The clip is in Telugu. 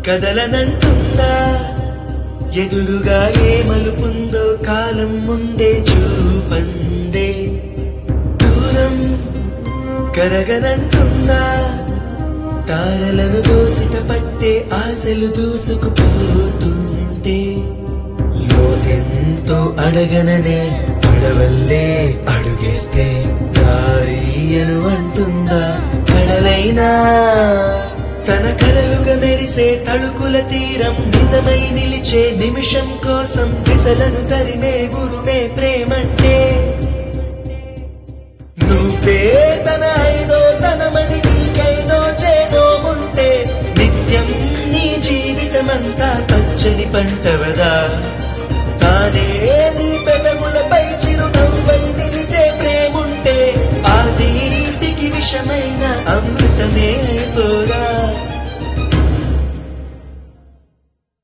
కదలనంటుందా ఎదురుగా ఏ మలుపుందో కాలం ముందే చూపందే దూరం కరగనంటుందా తారలను దోసిట పట్టే ఆశలు దూసుకుపోతుంటే లోతెంతో అడగననే అడవల్లే అడుగేస్తే దారియను అంటుందా కడలైనా తన కలలుగా మెరిసే తళుకుల తీరం నిజమై నిలిచే నిమిషం కోసం దిశలను తరిమే గురుమే ప్రేమంటే నువ్వే తన ఐదో తనమని నీకైదో చేదో ఉంటే నిత్యం నీ జీవితమంతా పచ్చని పంటవదా తానే నీ పెదవులపై చిరునవ్వై నిలిచే ప్రేముంటే ఆ దీపికి విషమైన